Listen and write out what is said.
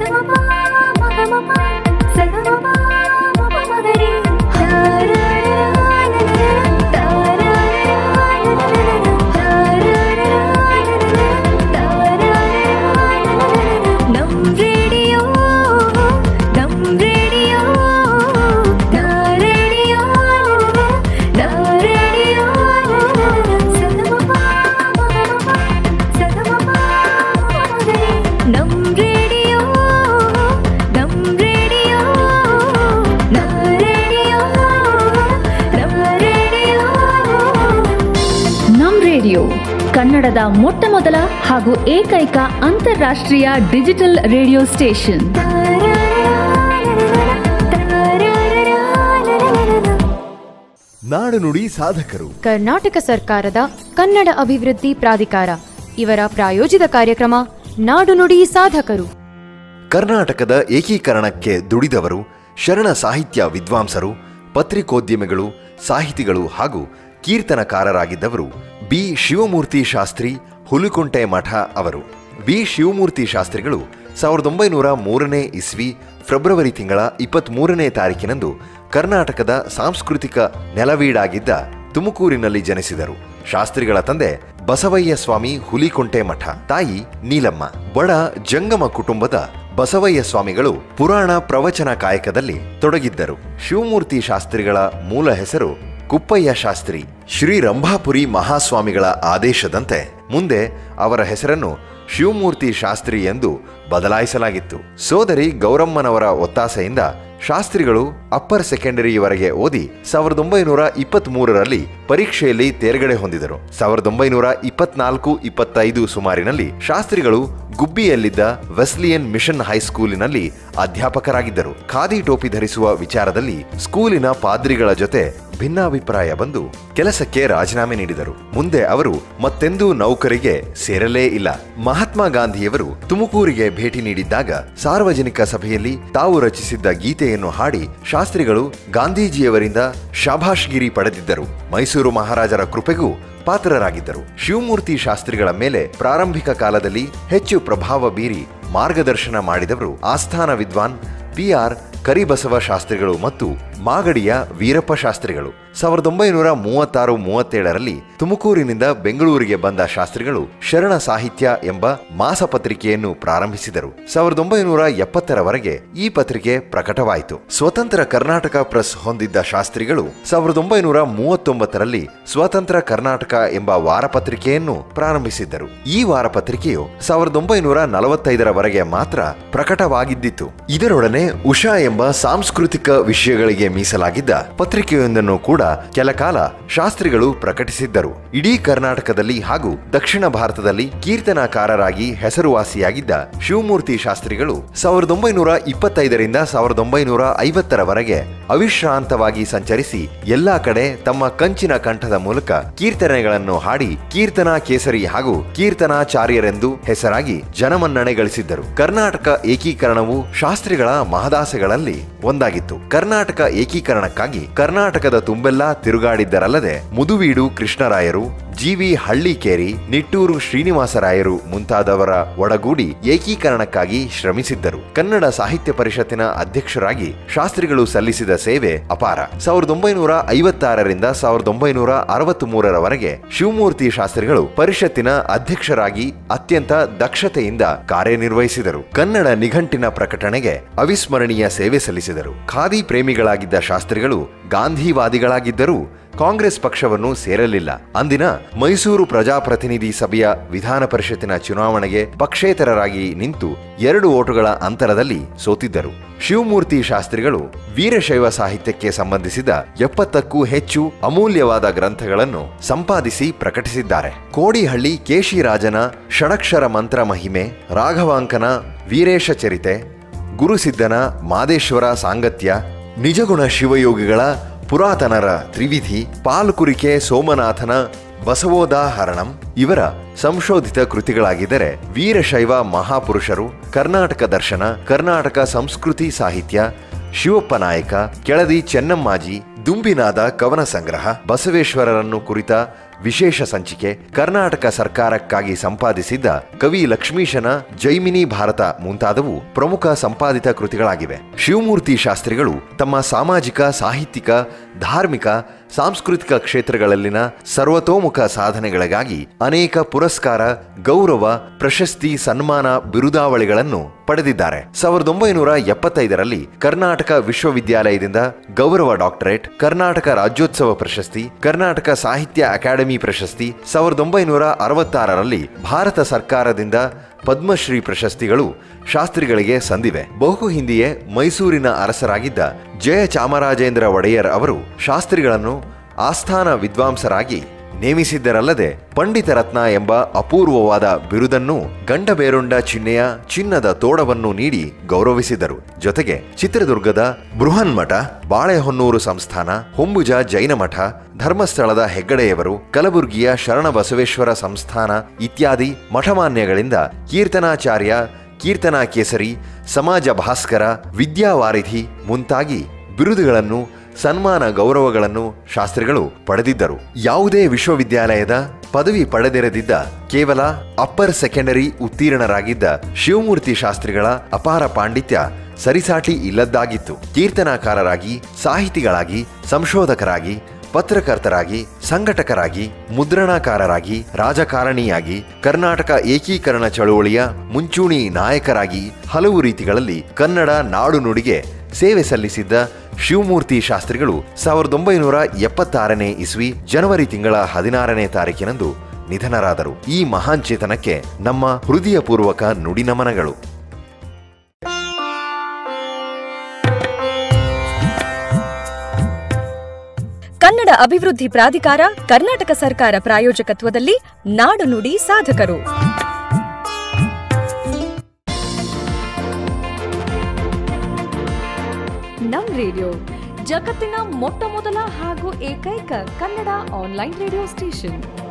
ನಮ್ ರೇಡಿಯೋ ನಮ್ ರೇಡಿಯೋ ನಾ ರೇಡಿಯೋ ನಾ ರೇಡಿಯೋ ನಮ್ ರೇಡಿಯೋ ನಮ್ ರೇಡಿಯೋ ನಾ ರೇಡಿಯೋ ನಾ ರೇಡಿಯೋ ನಮ್ ರೇಡಿಯೋ ಕನ್ನಡದ ಮೊಟ್ಟ ಮೊದಲ ಹಾಗೂ ಏಕೈಕ ಅಂತಾರಾಷ್ಟ್ರೀಯ ಡಿಜಿಟಲ್ ರೇಡಿಯೋ ಸ್ಟೇಷನ್ ನಾಡು ನುಡಿ ಸಾಧಕರು ಕರ್ನಾಟಕ ಸರ್ಕಾರದ ಕನ್ನಡ ಅಭಿವೃದ್ಧಿ ಪ್ರಾಧಿಕಾರ ಇವರ ಪ್ರಾಯೋಜಿತ ಕಾರ್ಯಕ್ರಮ ನಾಡು ನುಡಿ ಸಾಧಕರು ಕರ್ನಾಟಕದ ಏಕೀಕರಣಕ್ಕೆ ದುಡಿದವರು ಶರಣ ಸಾಹಿತ್ಯ ವಿದ್ವಾಂಸರು ಪತ್ರಿಕೋದ್ಯಮಿಗಳು ಸಾಹಿತಿಗಳು ಹಾಗೂ ಕೀರ್ತನಕಾರರಾಗಿದ್ದವರು ಬಿ ಶಿವಮೂರ್ತಿ ಶಾಸ್ತ್ರಿ ಹುಲಿಕುಂಟೆ ಮಠ ಅವರು ಬಿ ಶಿವಮೂರ್ತಿ ಶಾಸ್ತ್ರಿಗಳು ಸಾವಿರದ ಒಂಬೈನೂರ ಮೂರನೇ ಇಸ್ವಿ ಫೆಬ್ರವರಿ ತಿಂಗಳ ಇಪ್ಪತ್ತ್ಮೂರನೇ ತಾರೀಕಿನಂದು ಕರ್ನಾಟಕದ ಸಾಂಸ್ಕೃತಿಕ ನೆಲವೀಡಾಗಿದ್ದ ತುಮಕೂರಿನಲ್ಲಿ ಜನಿಸಿದರು ಶಾಸ್ತ್ರಿಗಳ ತಂದೆ ಬಸವಯ್ಯ ಸ್ವಾಮಿ ಹುಲಿಕುಂಟೆ ಮಠ ತಾಯಿ ನೀಲಮ್ಮ ಬಡ ಜಂಗಮ ಕುಟುಂಬದ ಬಸವಯ್ಯ ಸ್ವಾಮಿಗಳು ಪುರಾಣ ಪ್ರವಚನ ಕಾಯಕದಲ್ಲಿ ತೊಡಗಿದ್ದರು ಶಿವಮೂರ್ತಿ ಶಾಸ್ತ್ರಿಗಳ ಮೂಲ ಹೆಸರು ಕುಪ್ಪಯ್ಯ ಶಾಸ್ತ್ರಿ ಶ್ರೀ ರಂಭಾಪುರಿ ಮಹಾಸ್ವಾಮಿಗಳ ಆದೇಶದಂತೆ ಮುಂದೆ ಅವರ ಹೆಸರನ್ನು ಶಿವಮೂರ್ತಿ ಶಾಸ್ತ್ರಿ ಎಂದು ಬದಲಾಯಿಸಲಾಗಿತ್ತು ಸೋದರಿ ಗೌರಮ್ಮನವರ ಒತ್ತಾಸೆಯಿಂದ ಶಾಸ್ತ್ರಿಗಳು ಅಪ್ಪರ್ ಸೆಕೆಂಡರಿಯವರೆಗೆ ಓದಿ ಸಾವಿರದ ಒಂಬೈನೂರ ಇಪ್ಪತ್ತ್ ಮೂರರಲ್ಲಿ ಪರೀಕ್ಷೆಯಲ್ಲಿ ತೇರ್ಗಡೆ ಹೊಂದಿದರು ಸಾವಿರದ ಒಂಬೈನೂರ ಇಪ್ಪತ್ನಾಲ್ಕು ಇಪ್ಪತ್ತೈದು ಸುಮಾರಿನಲ್ಲಿ ಶಾಸ್ತ್ರಿಗಳು ಗುಬ್ಬಿಯಲ್ಲಿದ್ದ ವೆಸ್ಲಿಯನ್ ಮಿಷನ್ ಹೈಸ್ಕೂಲಿನಲ್ಲಿ ಅಧ್ಯಾಪಕರಾಗಿದ್ದರು ಖಾದಿ ಟೋಪಿ ಧರಿಸುವ ವಿಚಾರದಲ್ಲಿ ಸ್ಕೂಲಿನ ಪಾದ್ರಿಗಳ ಜೊತೆ ಭಿನ್ನಾಭಿಪ್ರಾಯ ಬಂದು ಕೆಲಸಕ್ಕೆ ರಾಜೀನಾಮೆ ನೀಡಿದರು ಮುಂದೆ ಅವರು ಮತ್ತೆಂದೂ ನೌಕರಿಗೆ ಸೇರಲೇ ಇಲ್ಲ ಮಹಾತ್ಮ ಗಾಂಧಿಯವರು ತುಮಕೂರಿಗೆ ಭೇಟಿ ನೀಡಿದ್ದಾಗ ಸಾರ್ವಜನಿಕ ಸಭೆಯಲ್ಲಿ ತಾವು ರಚಿಸಿದ್ದ ಗೀತೆಯನ್ನು ಹಾಡಿ ಶಾಸ್ತ್ರಿಗಳು ಗಾಂಧೀಜಿಯವರಿಂದ ಶಾಭಾಷ್ಗಿರಿ ಪಡೆದಿದ್ದರು ಮೈಸೂರು ಮಹಾರಾಜರ ಕೃಪೆಗೂ ಪಾತ್ರರಾಗಿದ್ದರು ಶಿವಮೂರ್ತಿ ಶಾಸ್ತ್ರಿಗಳ ಮೇಲೆ ಪ್ರಾರಂಭಿಕ ಕಾಲದಲ್ಲಿ ಹೆಚ್ಚು ಪ್ರಭಾವ ಬೀರಿ ಮಾರ್ಗದರ್ಶನ ಮಾಡಿದವರು ಆಸ್ಥಾನ ವಿದ್ವಾನ್ ಪಿ ಆರ್ ಕರಿಬಸವ ಶಾಸ್ತ್ರಿಗಳು ಮತ್ತು ಮಾಗಡಿಯ ವೀರಪ್ಪ ಶಾಸ್ತ್ರಿಗಳು ಸಾವಿರದ ಒಂಬೈನೂರ ಮೂವತ್ತಾರು ಮೂವತ್ತೇಳರಲ್ಲಿ ತುಮಕೂರಿನಿಂದ ಬೆಂಗಳೂರಿಗೆ ಬಂದ ಶಾಸ್ತ್ರಿಗಳು ಶರಣ ಸಾಹಿತ್ಯ ಎಂಬ ಮಾಸಪತ್ರಿಕೆಯನ್ನು ಪ್ರಾರಂಭಿಸಿದರು ಸಾವಿರದ ಒಂಬೈನೂರ ಎಪ್ಪತ್ತರವರೆಗೆ ಈ ಪತ್ರಿಕೆ ಪ್ರಕಟವಾಯಿತು ಸ್ವತಂತ್ರ ಕರ್ನಾಟಕ ಪ್ರೆಸ್ ಹೊಂದಿದ್ದ ಶಾಸ್ತ್ರಿಗಳು ಸಾವಿರದ ಒಂಬೈನೂರ ಮೂವತ್ತೊಂಬತ್ತರಲ್ಲಿ ಸ್ವತಂತ್ರ ಕರ್ನಾಟಕ ಎಂಬ ವಾರಪತ್ರಿಕೆಯನ್ನು ಪ್ರಾರಂಭಿಸಿದ್ದರು ಈ ವಾರಪತ್ರಿಕೆಯು ಸಾವಿರದ ಒಂಬೈನೂರ ನಲವತ್ತೈದರವರೆಗೆ ಮಾತ್ರ ಪ್ರಕಟವಾಗಿದ್ದಿತ್ತು ಇದರೊಡನೆ ಉಷಾ ಎಂಬ ಸಾಂಸ್ಕೃತಿಕ ವಿಷಯಗಳಿಗೆ ಮೀಸಲಾಗಿದ್ದ ಪತ್ರಿಕೆಯೊಂದನ್ನು ಕೂಡ ಕೆಲಕಾಲ ಶಾಸ್ತ್ರಿಗಳು ಪ್ರಕಟಿಸಿದ್ದರು ಇಡೀ ಕರ್ನಾಟಕದಲ್ಲಿ ಹಾಗೂ ದಕ್ಷಿಣ ಭಾರತದಲ್ಲಿ ಕೀರ್ತನಕಾರರಾಗಿ ಹೆಸರುವಾಸಿಯಾಗಿದ್ದ ಶಿವಮೂರ್ತಿ ಶಾಸ್ತ್ರಿಗಳು ಸಾವಿರದ ಒಂಬೈನೂರ ಇಪ್ಪತ್ತೈದರಿಂದ ಸಾವಿರದ ಒಂಬೈನೂರ ಐವತ್ತರವರೆಗೆ ಅವಿಶ್ರಾಂತವಾಗಿ ಸಂಚರಿಸಿ ಎಲ್ಲಾ ಕಡೆ ತಮ್ಮ ಕಂಚಿನ ಕಂಠದ ಮೂಲಕ ಕೀರ್ತನೆಗಳನ್ನು ಹಾಡಿ ಕೀರ್ತನಾ ಕೇಸರಿ ಹಾಗೂ ಕೀರ್ತನಾಚಾರ್ಯರೆಂದು ಹೆಸರಾಗಿ ಜನಮನ್ನಣೆ ಗಳಿಸಿದ್ದರು ಕರ್ನಾಟಕ ಏಕೀಕರಣವು ಶಾಸ್ತ್ರಿಗಳ ಮಹದಾಸೆಗಳಲ್ಲಿ ಒಂದಾಗಿತ್ತು ಕರ್ನಾಟಕ ಏಕೀಕರಣಕ್ಕಾಗಿ ಕರ್ನಾಟಕದ ತುಂಬೆಲ್ಲ ತಿರುಗಾಡಿದ್ದರಲ್ಲದೆ ಮುದುವೀಡು ಕೃಷ್ಣರಾಯರು ಜಿವಿ ಹಳ್ಳಿಕೇರಿ ನಿಟ್ಟೂರು ಶ್ರೀನಿವಾಸರಾಯರು ಮುಂತಾದವರ ಒಡಗೂಡಿ ಏಕೀಕರಣಕ್ಕಾಗಿ ಶ್ರಮಿಸಿದ್ದರು ಕನ್ನಡ ಸಾಹಿತ್ಯ ಪರಿಷತ್ತಿನ ಅಧ್ಯಕ್ಷರಾಗಿ ಶಾಸ್ತ್ರಿಗಳು ಸಲ್ಲಿಸಿದ ಸೇವೆ ಅಪಾರ ಸಾವಿರದ ಒಂಬೈನೂರ ಐವತ್ತಾರರಿಂದ ಸಾವಿರದ ಒಂಬೈನೂರ ಅರವತ್ತ್ ಮೂರರವರೆಗೆ ಶಿವಮೂರ್ತಿ ಶಾಸ್ತ್ರಿಗಳು ಪರಿಷತ್ತಿನ ಅಧ್ಯಕ್ಷರಾಗಿ ಅತ್ಯಂತ ದಕ್ಷತೆಯಿಂದ ಕಾರ್ಯನಿರ್ವಹಿಸಿದರು ಕನ್ನಡ ನಿಘಂಟಿನ ಪ್ರಕಟಣೆಗೆ ಅವಿಸ್ಮರಣೀಯ ಸೇವೆ ಸಲ್ಲಿಸಿದರು ಖಾದಿ ಪ್ರೇಮಿಗಳಾಗಿದ್ದ ಶಾಸ್ತ್ರಿಗಳು ಗಾಂಧಿವಾದಿಗಳಾಗಿದ್ದರೂ ಕಾಂಗ್ರೆಸ್ ಪಕ್ಷವನ್ನು ಸೇರಲಿಲ್ಲ ಅಂದಿನ ಮೈಸೂರು ಪ್ರಜಾಪ್ರತಿನಿಧಿ ಸಭೆಯ ವಿಧಾನ ಪರಿಷತ್ತಿನ ಚುನಾವಣೆಗೆ ಪಕ್ಷೇತರರಾಗಿ ನಿಂತು ಎರಡು ಓಟುಗಳ ಅಂತರದಲ್ಲಿ ಸೋತಿದ್ದರು ಶಿವಮೂರ್ತಿ ಶಾಸ್ತ್ರಿಗಳು ವೀರಶೈವ ಸಾಹಿತ್ಯಕ್ಕೆ ಸಂಬಂಧಿಸಿದ ಎಪ್ಪತ್ತಕ್ಕೂ ಹೆಚ್ಚು ಅಮೂಲ್ಯವಾದ ಗ್ರಂಥಗಳನ್ನು ಸಂಪಾದಿಸಿ ಪ್ರಕಟಿಸಿದ್ದಾರೆ ಕೋಡಿಹಳ್ಳಿ ಕೇಶಿರಾಜನ ಷಡಕ್ಷರ ಮಂತ್ರ ಮಹಿಮೆ ರಾಘವಾಂಕನ ವೀರೇಶ ಚರಿತೆ ಗುರುಸಿದ್ದನ ಮಾದೇಶ್ವರ ಸಾಂಗತ್ಯ ನಿಜಗುಣ ಶಿವಯೋಗಿಗಳ ಪುರಾತನರ ತ್ರಿವಿಧಿ ಪಾಲುಕುರಿಕೆ ಸೋಮನಾಥನ ಬಸವೋದಾಹರಣಂ ಇವರ ಸಂಶೋಧಿತ ಕೃತಿಗಳಾಗಿದ್ದರೆ ವೀರಶೈವ ಮಹಾಪುರುಷರು ಕರ್ನಾಟಕ ದರ್ಶನ ಕರ್ನಾಟಕ ಸಂಸ್ಕೃತಿ ಸಾಹಿತ್ಯ ಶಿವಪ್ಪ ನಾಯಕ ಕೆಳದಿ ಚೆನ್ನಮ್ಮಾಜಿ ದುಂಬಿನಾದ ಕವನ ಸಂಗ್ರಹ ಬಸವೇಶ್ವರರನ್ನು ಕುರಿತ ವಿಶೇಷ ಸಂಚಿಕೆ ಕರ್ನಾಟಕ ಸರ್ಕಾರಕ್ಕಾಗಿ ಸಂಪಾದಿಸಿದ್ದ ಕವಿ ಲಕ್ಷ್ಮೀಶನ ಜೈಮಿನಿ ಭಾರತ ಮುಂತಾದವು ಪ್ರಮುಖ ಸಂಪಾದಿತ ಕೃತಿಗಳಾಗಿವೆ ಶಿವಮೂರ್ತಿ ಶಾಸ್ತ್ರಿಗಳು ತಮ್ಮ ಸಾಮಾಜಿಕ ಸಾಹಿತ್ಯಿಕ ಧಾರ್ಮಿಕ ಸಾಂಸ್ಕೃತಿಕ ಕ್ಷೇತ್ರಗಳಲ್ಲಿನ ಸರ್ವತೋಮುಖ ಸಾಧನೆಗಳಿಗಾಗಿ ಅನೇಕ ಪುರಸ್ಕಾರ ಗೌರವ ಪ್ರಶಸ್ತಿ ಸನ್ಮಾನ ಬಿರುದಾವಳಿಗಳನ್ನು ಪಡೆದಿದ್ದಾರೆ ಸಾವಿರದ ಒಂಬೈನೂರ ಎಪ್ಪತ್ತೈದರಲ್ಲಿ ಕರ್ನಾಟಕ ವಿಶ್ವವಿದ್ಯಾಲಯದಿಂದ ಗೌರವ ಡಾಕ್ಟರೇಟ್ ಕರ್ನಾಟಕ ರಾಜ್ಯೋತ್ಸವ ಪ್ರಶಸ್ತಿ ಕರ್ನಾಟಕ ಸಾಹಿತ್ಯ ಅಕಾಡೆಮಿ ಪ್ರಶಸ್ತಿ ಸಾವಿರದ ಒಂಬೈನೂರ ಅರವತ್ತಾರರಲ್ಲಿ ಭಾರತ ಸರ್ಕಾರದಿಂದ ಪದ್ಮಶ್ರೀ ಪ್ರಶಸ್ತಿಗಳು ಶಾಸ್ತ್ರಿಗಳಿಗೆ ಸಂದಿವೆ ಬಹು ಹಿಂದೆಯೇ ಮೈಸೂರಿನ ಅರಸರಾಗಿದ್ದ ಜಯ ಚಾಮರಾಜೇಂದ್ರ ಒಡೆಯರ್ ಅವರು ಶಾಸ್ತ್ರಿಗಳನ್ನು ಆಸ್ಥಾನ ವಿದ್ವಾಂಸರಾಗಿ ನೇಮಿಸಿದ್ದರಲ್ಲದೆ ಪಂಡಿತ ರತ್ನ ಎಂಬ ಅಪೂರ್ವವಾದ ಬಿರುದನ್ನು ಗಂಡಬೇರುಂಡ ಚಿಹ್ನೆಯ ಚಿನ್ನದ ತೋಡವನ್ನು ನೀಡಿ ಗೌರವಿಸಿದರು ಜೊತೆಗೆ ಚಿತ್ರದುರ್ಗದ ಬೃಹನ್ಮಠ ಬಾಳೆಹೊನ್ನೂರು ಸಂಸ್ಥಾನ ಹೊಂಬುಜ ಜೈನ ಮಠ ಧರ್ಮಸ್ಥಳದ ಹೆಗ್ಗಡೆಯವರು ಕಲಬುರ್ಗಿಯ ಶರಣಬಸವೇಶ್ವರ ಸಂಸ್ಥಾನ ಇತ್ಯಾದಿ ಮಠಮಾನ್ಯಗಳಿಂದ ಕೀರ್ತನಾಚಾರ್ಯ ಕೀರ್ತನಾ ಕೇಸರಿ ಸಮಾಜ ಭಾಸ್ಕರ ವಿದ್ಯಾವಾರಿಧಿ ಮುಂತಾಗಿ ಬಿರುದುಗಳನ್ನು ಸನ್ಮಾನ ಗೌರವಗಳನ್ನು ಶಾಸ್ತ್ರಿಗಳು ಪಡೆದಿದ್ದರು ಯಾವುದೇ ವಿಶ್ವವಿದ್ಯಾಲಯದ ಪದವಿ ಪಡೆದಿರದಿದ್ದ ಕೇವಲ ಅಪ್ಪರ್ ಸೆಕೆಂಡರಿ ಉತ್ತೀರ್ಣರಾಗಿದ್ದ ಶಿವಮೂರ್ತಿ ಶಾಸ್ತ್ರಿಗಳ ಅಪಾರ ಪಾಂಡಿತ್ಯ ಸರಿಸಾಟಿ ಇಲ್ಲದ್ದಾಗಿತ್ತು ಕೀರ್ತನಾಕಾರರಾಗಿ ಸಾಹಿತಿಗಳಾಗಿ ಸಂಶೋಧಕರಾಗಿ ಪತ್ರಕರ್ತರಾಗಿ ಸಂಘಟಕರಾಗಿ ಮುದ್ರಣಾಕಾರರಾಗಿ ರಾಜಕಾರಣಿಯಾಗಿ ಕರ್ನಾಟಕ ಏಕೀಕರಣ ಚಳುವಳಿಯ ಮುಂಚೂಣಿ ನಾಯಕರಾಗಿ ಹಲವು ರೀತಿಗಳಲ್ಲಿ ಕನ್ನಡ ನಾಡು ನುಡಿಗೆ ಸೇವೆ ಸಲ್ಲಿಸಿದ್ದ ಶಿವಮೂರ್ತಿ ಶಾಸ್ತ್ರಿಗಳು ಸಾವಿರದ ಒಂಬೈನೂರ ಎಪ್ಪತ್ತಾರನೇ ಇಸ್ವಿ ಜನವರಿ ತಿಂಗಳ ಹದಿನಾರನೇ ತಾರೀಕಿನಂದು ನಿಧನರಾದರು ಈ ಮಹಾನ್ ಚೇತನಕ್ಕೆ ನಮ್ಮ ಹೃದಯಪೂರ್ವಕ ನುಡಿನಮನಗಳು ಕನ್ನಡ ಅಭಿವೃದ್ಧಿ ಪ್ರಾಧಿಕಾರ ಕರ್ನಾಟಕ ಸರ್ಕಾರ ಪ್ರಾಯೋಜಕತ್ವದಲ್ಲಿ ನಾಡು ನುಡಿ ಸಾಧಕರು ನಮ್ ರೇಡಿಯೋ ಜಗತ್ತಿನ ಮೊಟ್ಟ ಮೊದಲ ಹಾಗೂ ಏಕೈಕ ಕನ್ನಡ ಆನ್ಲೈನ್ ರೇಡಿಯೋ ಸ್ಟೇಷನ್